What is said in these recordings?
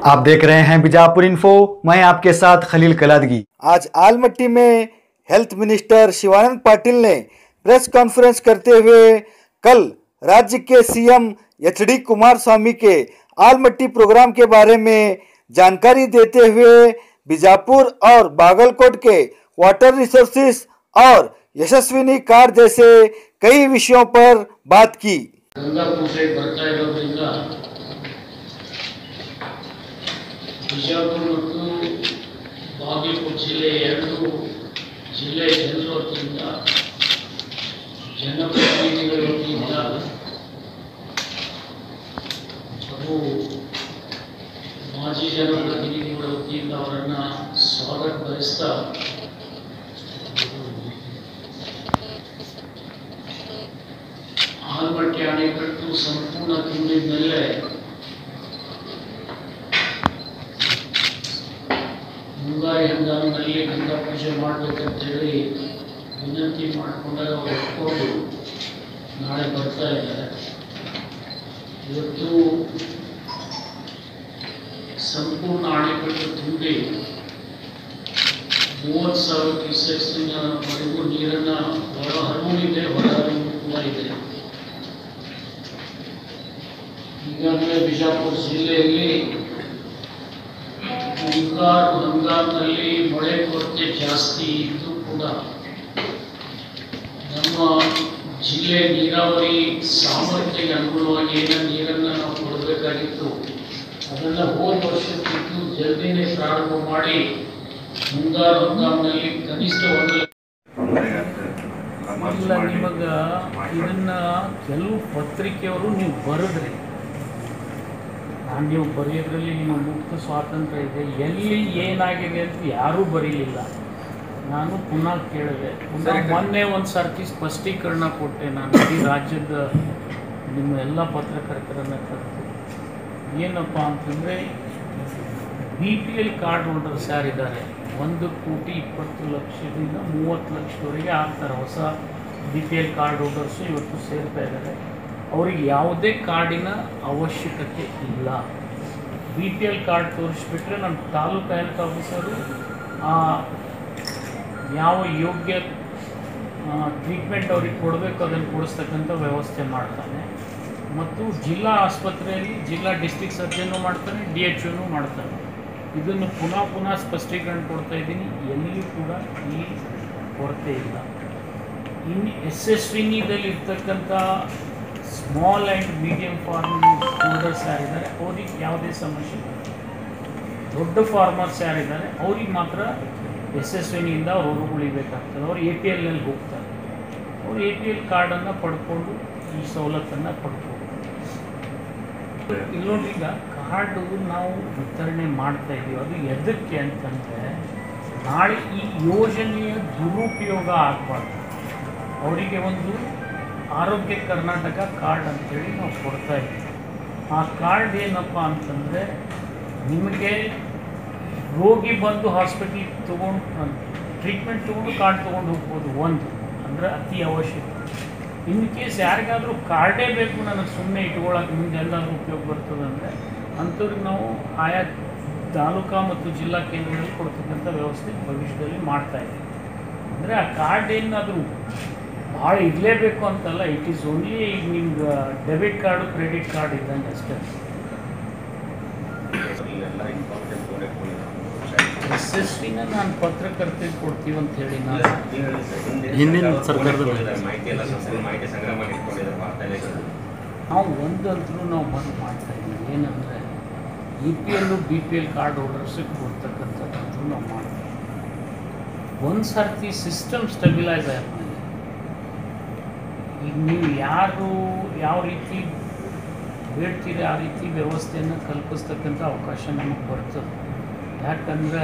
आप देख रहे हैं बीजापुर इन्फो मैं आपके साथ खलील कलादगी आज आलमट्टी में हेल्थ मिनिस्टर शिवानंद पाटिल ने प्रेस कॉन्फ्रेंस करते हुए कल राज्य के CM H D Kumaraswamy के आलमट्टी प्रोग्राम के बारे में जानकारी देते हुए बीजापुर और बागलकोट के वाटर रिसोर्सेस और यशस्विनी कार जैसे कई विषयों पर बात की ಗಂಗಾ ಪೂಜೆ ಬರ್ತಾ ಇರೋದ್ರಿಂದ ಬಿಜಾಪುರ ಮತ್ತು ಬಾಗಲಕೋಟೆ ಜಿಲ್ಲೆ ಎರಡು ಜಿಲ್ಲೆ ಜನರ ವತಿಯಿಂದ ಜನಪ್ರತಿನಿಧಿಗಳ ವತಿಯಿಂದ ಹಾಗೂ ಮಾಜಿ ಜನಪ್ರತಿನಿಧಿಗಳ ವತಿಯಿಂದ ಅವರನ್ನು ಸ್ವಾಗತ ಬಯಸ್ತಾ ಆಲ್ಮಟ್ಟಿ ಅಣೆಕಟ್ಟು ಸಂಪೂರ್ಣ ತುಂಬಿದ ಮೇಲೆ ಮುಂಗಾರಿ ಹಂಗಾಮಿನಲ್ಲಿ ಗಂಗಾ ಪೂಜೆ ಮಾಡಬೇಕಂತೇಳಿ ವಿನಂತಿ ಮಾಡಿಕೊಂಡಾಗ ಅವ್ರು ಒಪ್ಕೊಂಡು ನಾಳೆ ಬರ್ತಾ ಇದ್ದಾರೆ ಇವತ್ತು ಸಂಪೂರ್ಣ ಅಣೆಕಟ್ಟು ತುಂಬಿ ಮೂವತ್ತು ಸಾವಿರ ಕ್ಯೂಸೆಕ್ಸ್ವರೆಗೂ ನೀರನ್ನು ಹೊರ ಹರಿವಿದೆ ಹೊರ ಹರಿವು ಕೂಡ ಇದೆ ಈಗಾಗಲೇ ಬಿಜಾಪುರ ಜಿಲ್ಲೆಯಲ್ಲಿ ಮುಂಗಾರು ಹಂಗಾಮಿನಲ್ಲಿ ಮಳೆ ಕೊರತೆ ಜಾಸ್ತಿ ಇದ್ದು ಕೂಡ ನಮ್ಮ ಜಿಲ್ಲೆ ನೀರಾವರಿ ಸಾಮರ್ಥ್ಯಕ್ಕೆ ಅನುಗುಣವಾಗಿ ಏನೋ ನೀರನ್ನು ನಾವು ಕೊಡಬೇಕಾಗಿತ್ತು ಅದನ್ನು ಹೋದ ವರ್ಷಕ್ಕಿಂತ ಜಲ್ದಿನೇ ಪ್ರಾರಂಭ ಮಾಡಿ ಮುಂಗಾರು ಹಂಗಾಮಿನಲ್ಲಿ ಕನಿಷ್ಠ ಒಂದು ಇಲ್ಲ ನಿಮಗೆ ಇದನ್ನ ಕೆಲವು ಪತ್ರಿಕೆಯವರು ನೀವು ಬರೆದ್ರಿ ನಾನು ನೀವು ಬರೆಯೋದ್ರಲ್ಲಿ ನಿಮ್ಮ ಮುಕ್ತ ಸ್ವಾತಂತ್ರ್ಯ ಇದೆ ಎಲ್ಲಿ ಏನಾಗಿದೆ ಅಂತ ಯಾರೂ ಬರೀಲಿಲ್ಲ ನಾನು ಪುನಃ ಕೇಳಿದೆ ಪುನಃ ಮೊನ್ನೆ ಒಂದು ಸರ್ತಿ ಸ್ಪಷ್ಟೀಕರಣ ಕೊಟ್ಟೆ ನಾನು ಇಡೀ ರಾಜ್ಯದ ನಿಮ್ಮ ಎಲ್ಲ ಪತ್ರಕರ್ತರನ್ನ ಕರೆದು ಏನಪ್ಪ ಅಂತಂದರೆ B P L card holders ಯಾರಿದ್ದಾರೆ ಒಂದು ಕೋಟಿ ಇಪ್ಪತ್ತು ಲಕ್ಷದಿಂದ ಮೂವತ್ತು ಲಕ್ಷದವರೆಗೆ ಆಗ್ತಾರೆ ಹೊಸ B P L card holders ಇವತ್ತು ಸೇರ್ತಾ ಇದ್ದಾರೆ ಅವರಿಗೆ ಯಾವುದೇ ಕಾರ್ಡಿನ ಅವಶ್ಯಕತೆ ಇಲ್ಲ ಬಿ ಪಿ ಎಲ್ ಕಾರ್ಡ್ ತೋರಿಸ್ಬಿಟ್ರೆ ನಮ್ಮ ತಾಲೂಕು ಹೆಲ್ತ್ ಆಫೀಸರು ಆ ಯಾವ ಯೋಗ್ಯ ಟ್ರೀಟ್ಮೆಂಟ್ ಅವ್ರಿಗೆ ಕೊಡಬೇಕು ಅದನ್ನು ಕೊಡಿಸ್ತಕ್ಕಂಥ ವ್ಯವಸ್ಥೆ ಮಾಡ್ತಾನೆ ಮತ್ತು ಜಿಲ್ಲಾ ಆಸ್ಪತ್ರೆಯಲ್ಲಿ ಜಿಲ್ಲಾ ಡಿಸ್ಟ್ರಿಕ್ಟ್ ಸರ್ಜನ್ನು ಮಾಡ್ತಾನೆ ಡಿ ಎಚ್ ಒನು ಮಾಡ್ತಾನೆ ಇದನ್ನು ಪುನಃ ಪುನಃ ಸ್ಪಷ್ಟೀಕರಣ ಕೊಡ್ತಾ ಇದ್ದೀನಿ ಎಲ್ಲಿಯೂ ಕೂಡ ಈ ಕೊರತೆ ಇಲ್ಲ ಇನ್ನು ಎಸ್ ಎಸ್ ವಿನಿದಲ್ಲಿ ಇರ್ತಕ್ಕಂಥ small and medium farm holders ಯಾರಿದ್ದಾರೆ ಅವ್ರಿಗೆ ಯಾವುದೇ ಸಮಸ್ಯೆ ಇಲ್ಲ ದೊಡ್ಡ ಫಾರ್ಮರ್ಸ್ ಯಾರಿದ್ದಾರೆ ಅವ್ರಿಗೆ ಮಾತ್ರ ಎಸ್ ಎಸ್ ವಿನಿಯಿಂದ ಅವ್ರು ಹೊರಗೆ ಉಳಿಬೇಕಾಗ್ತದೆ ಅವ್ರು ಎ ಪಿ ಎಲ್ನಲ್ಲಿ ಹೋಗ್ತಾರೆ ಅವ್ರು ಎ ಪಿ ಎಲ್ ಕಾರ್ಡನ್ನು ಪಡ್ಕೊಂಡು ಈ ಸವಲತ್ತನ್ನು ಪಡ್ಕೊಂಡು ಇಲ್ಲಿ ನೋಡಿ ಈಗ ಕಾರ್ಡು ನಾವು ವಿತರಣೆ ಮಾಡ್ತಾ ಇದ್ದೀವಿ ಅದು ಎದಕ್ಕೆ ಅಂತಂದರೆ ನಾಳೆ ಈ ಯೋಜನೆಯ ದುರುಪಯೋಗ ಆಗಬಾರ್ದು ಅವರಿಗೆ ಒಂದು ಆರೋಗ್ಯ ಕರ್ನಾಟಕ ಕಾರ್ಡ್ ಅಂತೇಳಿ ನಾವು ಕೊಡ್ತಾ ಇದ್ದೀವಿ ಆ ಕಾರ್ಡ್ ಏನಪ್ಪ ಅಂತಂದರೆ ನಿಮಗೆ ರೋಗಿ ಬಂದು ಹಾಸ್ಪಿಟ್ಲಿಗೆ ತೊಗೊಂಡು ಟ್ರೀಟ್ಮೆಂಟ್ ತೊಗೊಂಡು ಕಾರ್ಡ್ ತೊಗೊಂಡು ಹೋಗ್ಬೋದು ಒಂದು ಅಂದರೆ ಅತಿ ಅವಶ್ಯಕ ಇನ್ ಕೇಸ್ ಯಾರಿಗಾದರೂ ಕಾರ್ಡೇ ಬೇಕು ನನಗೆ ಸುಮ್ಮನೆ ಇಟ್ಕೊಳ್ಳೋಕೆ ನಿಮ್ಗೆ ಎಲ್ಲಾದರೂ ಉಪಯೋಗ ಬರ್ತದೆ ಅಂದರೆ ಅಂಥವ್ರಿಗೆ ನಾವು ಆಯಾ ತಾಲೂಕಾ ಮತ್ತು ಜಿಲ್ಲಾ ಕೇಂದ್ರಗಳಲ್ಲಿ ಕೊಡ್ತಕ್ಕಂಥ ವ್ಯವಸ್ಥೆ ಭವಿಷ್ಯದಲ್ಲಿ ಮಾಡ್ತಾ ಇದ್ದೀವಿ ಅಂದರೆ ಆ ಕಾರ್ಡ್ ಏನಾದರೂ ಭಾಳ ಇರಲೇಬೇಕು ಅಂತಲ್ಲ ಇಟ್ ಈಸ್ ಓನ್ಲಿ ಈಗ ನಿಮ್ಗೆ ಡೆಬಿಟ್ ಕಾರ್ಡು ಕ್ರೆಡಿಟ್ ಕಾರ್ಡ್ ಇದ್ದಂಗೆ ಅಷ್ಟೇ ಎಸ್ ಎಸ್ ವಿನ ನಾನು ಪತ್ರಕರ್ತೆಗೆ ಕೊಡ್ತೀವಿ ಅಂತ ಹೇಳಿ ನಾನು ಹಿಂದಿನ ಸರ್ಕಾರದಲ್ಲಿ ಮಾಹಿತಿ ಎಲ್ಲ ಸಂಪೂರ್ಣ ಮಾಹಿತಿ ಸಂಗ್ರಹ ಮಾಡಿ ಇಟ್ಕೊಂಡಿದ್ದಾರೆ ವಾರ್ತೆಗಳು ನಾವು ಒಂದಂತರೂ ನಾವು ಬಂದು ಮಾಡ್ತಾ ಇದ್ದೀವಿ ಏನಂದರೆ E P L B P L card ಹೋಲ್ಡರ್ಸಿಗೆ ಕೊಡ್ತಕ್ಕಂಥದ್ದು ನಾವು ಮಾಡ್ತೀವಿ ಒಂದು ಸರ್ತಿ ಸಿಸ್ಟಮ್ ಸ್ಟೆಬಿಲೈಸ್ ಆದ್ಮೇಲೆ ಈಗ ನೀವು ಯಾರು ಯಾವ ರೀತಿ ಬೇಡ್ತೀರಿ ಆ ರೀತಿ ವ್ಯವಸ್ಥೆಯನ್ನು ಕಲ್ಪಿಸ್ತಕ್ಕಂಥ ಅವಕಾಶ ನಮಗೆ ಬರ್ತದೆ ಯಾಕಂದರೆ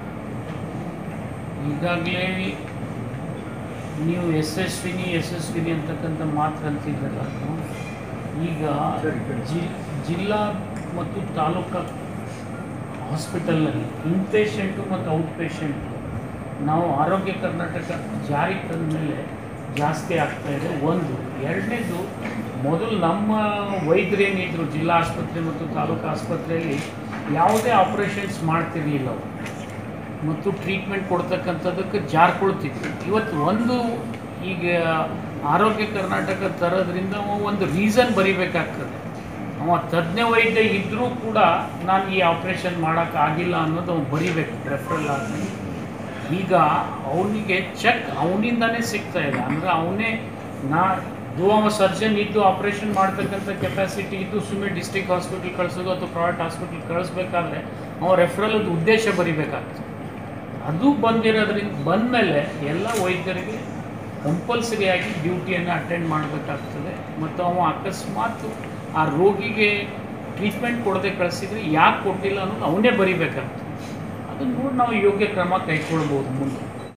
ಈಗಾಗಲೇ ನೀವು ಯಶಸ್ವಿನಿ ಯಶಸ್ವಿನಿ ಅಂತಕ್ಕಂಥ ಮಾತ್ರ ಅಂತಿದ್ದಲ್ಲ ಈಗ ಜಿ ಜಿಲ್ಲಾ ಮತ್ತು ತಾಲೂಕಾ ಹಾಸ್ಪಿಟಲ್ನಲ್ಲಿ ಇನ್ಪೇಷೆಂಟು ಮತ್ತು ಔಟ್ ಪೇಷೆಂಟು ನಾವು ಆರೋಗ್ಯ ಕರ್ನಾಟಕ ಜಾರಿ ತಂದ ಮೇಲೆ ಜಾಸ್ತಿ ಆಗ್ತಾ ಇದೆ ಒಂದು ಎರಡನೇದು ಮೊದಲು ನಮ್ಮ ವೈದ್ಯರೇನಿದ್ರು ಜಿಲ್ಲಾ ಆಸ್ಪತ್ರೆ ಮತ್ತು ತಾಲೂಕು ಆಸ್ಪತ್ರೆಯಲ್ಲಿ ಯಾವುದೇ ಆಪ್ರೇಷನ್ಸ್ ಮಾಡ್ತಿರ್ಲಿಲ್ಲ ಅವರು ಮತ್ತು ಟ್ರೀಟ್ಮೆಂಟ್ ಕೊಡ್ತಕ್ಕಂಥದ್ದಕ್ಕೆ ಜಾರ್ಕೊಳ್ತಿದ್ರು ಇವತ್ತು ಒಂದು ಈಗ ಆರೋಗ್ಯ ಕರ್ನಾಟಕ ತರೋದ್ರಿಂದ ಅವ ಒಂದು ರೀಸನ್ ಬರಿಬೇಕಾಗ್ತದೆ ಅವ ತಜ್ಞ ವೈದ್ಯ ಇದ್ದರೂ ಕೂಡ ನಾನು ಈ ಆಪ್ರೇಷನ್ ಮಾಡೋಕ್ಕಾಗಿಲ್ಲ ಅನ್ನೋದು ಅವ್ನು ಬರಿಬೇಕು ರೆಫರಲ್ ಆಗಿ ಈಗ ಅವನಿಗೆ ಚೆಕ್ ಅವನಿಂದನೇ ಸಿಗ್ತಾ ಇದೆ ಅಂದರೆ ಅವನೇ ನಾ ಇದು ಅವ ಸರ್ಜನ್ ಇದ್ದು ಆಪ್ರೇಷನ್ ಮಾಡ್ತಕ್ಕಂಥ ಕೆಪಾಸಿಟಿ ಇದ್ದು ಸುಮ್ಮನೆ ಡಿಸ್ಟ್ರಿಕ್ಟ್ ಹಾಸ್ಪಿಟ್ಲ್ ಕಳಿಸೋದು ಅಥವಾ ಪ್ರೈವೇಟ್ ಹಾಸ್ಪಿಟ್ಲ್ ಕಳಿಸ್ಬೇಕಾದ್ರೆ ಅವ ರೆಫರಲ್ದು ಉದ್ದೇಶ ಬರಿಬೇಕಾಗ್ತದೆ ಅದು ಬಂದಿರೋದ್ರಿಂದ ಬಂದಮೇಲೆ ಎಲ್ಲ ವೈದ್ಯರಿಗೆ ಕಂಪಲ್ಸರಿಯಾಗಿ ಡ್ಯೂಟಿಯನ್ನು ಅಟೆಂಡ್ ಮಾಡಬೇಕಾಗ್ತದೆ ಮತ್ತು ಅವ ಅಕಸ್ಮಾತ್ ಆ ರೋಗಿಗೆ ಟ್ರೀಟ್ಮೆಂಟ್ ಕೊಡದೆ ಕಳಿಸಿದ್ರೆ ಯಾಕೆ ಕೊಟ್ಟಿಲ್ಲ ಅನ್ನೋದು ಅವನೇ ಬರಿಬೇಕಾಗ್ತದೆ ಅದನ್ನು ನೋಡಿ ನಾವು ಯೋಗ್ಯ ಕ್ರಮ ಕೈಗೊಳ್ಬೋದು ಮುಂದೆ